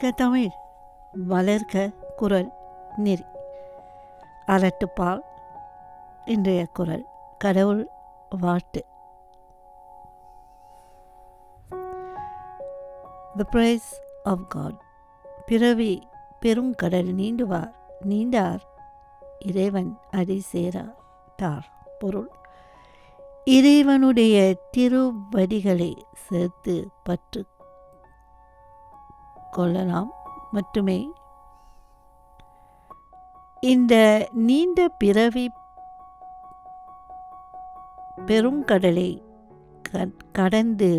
வாழ்க தமிழ் வளர்க குரல் நெறி அலட்டுப்பால் இன்றைய குரல் கடவுள் வாழ்த்து The praise of God பிறவி பெருங்கடல் நீண்டுவார் நீண்டார் இறைவன் அடி சேராட்டார் பொருள் இறைவனுடைய திருவடிகளை சேர்த்து பற்று கொள்ளலாம் மட்டுமே இந்த நீண்ட பிறவி பெருங்கடலை கடந்து